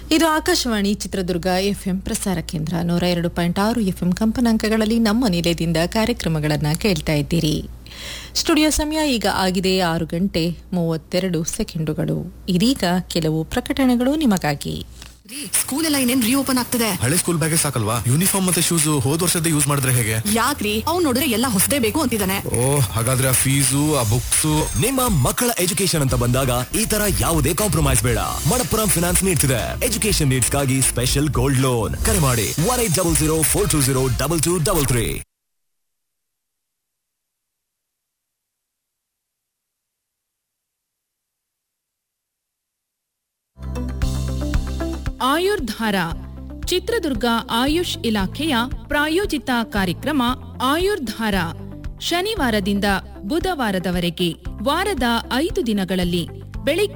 ಇದು ಆಕಾಶವಾಣಿ ಚಿತ್ರದುರ್ಗ ಎಫ್ಎಂ ಪ್ರಸಾರ ಕೇಂದ್ರ ನೂರ ಎರಡು ಪಾಯಿಂಟ್ ಆರು ಎಫ್ಎಂ ಕಂಪನಾಂಕಗಳಲ್ಲಿ ನಮ್ಮ ನಿಲಯದಿಂದ ಕಾರ್ಯಕ್ರಮಗಳನ್ನು ಕೇಳ್ತಾ ಇದ್ದೀರಿ ಸ್ಟುಡಿಯೋ ಸಮಯ ಈಗ ಆಗಿದೆ ಆರು ಗಂಟೆ ಮೂವತ್ತೆರಡು ಸೆಕೆಂಡುಗಳು ಇದೀಗ ಕೆಲವು ಪ್ರಕಟಣೆಗಳು ನಿಮಗಾಗಿ ಸ್ಕೂಲ್ ಎಲ್ಲ ಇನ್ನೇನ್ ರೀಓಪನ್ ಆಗ್ತದೆ ಹಳೆ ಸ್ಕೂಲ್ ಬ್ಯಾಗೇ ಸಾಕಲ್ವಾ ಯೂನಿಫಾರ್ಮ್ ಮತ್ತೆ ಶೂಸ್ ಹೋದ್ ವರ್ಷದ ಯೂಸ್ ಮಾಡಿದ್ರೆ ಹೇಗೆ ಯಾಕ್ರಿ ಅವ್ನ್ ನೋಡಿದ್ರೆ ಎಲ್ಲ ಹೊಸದೇ ಬೇಕು ಅಂತಿದ್ದಾನೆ ಓ ಹಾಗಾದ್ರೆ ಆ ಫೀಸು ಆ ಬುಕ್ಸ್ ನಿಮ್ಮ ಮಕ್ಕಳ ಎಜುಕೇಶನ್ ಅಂತ ಬಂದಾಗ ಈ ತರ ಯಾವುದೇ ಕಾಂಪ್ರಮೈಸ್ ಬೇಡ ಮಣಪ್ಪುರಂ ಫಿನಾನ್ಸ್ ನೀಡ್ತಿದೆ ಎಜುಕೇಶನ್ ನೀಡ್ಸ್ಗಾಗಿ ಸ್ಪೆಷಲ್ ಗೋಲ್ಡ್ ಲೋನ್ ಕರೆ ಮಾಡಿ one eight double zero four two zero double two double three Ayurdhara Chitradurga Ayush ಇಲಾಖೆಯ ಪ್ರಾಯೋಜಿತ ಕಾರ್ಯಕ್ರಮ ಆಯುರ್ಧಾರ ಶನಿವಾರದಿಂದ ಬುಧವಾರದವರೆಗೆ ವಾರದ ಐದು ದಿನಗಳಲ್ಲಿ ಬೆಳಿಗ್ಗೆ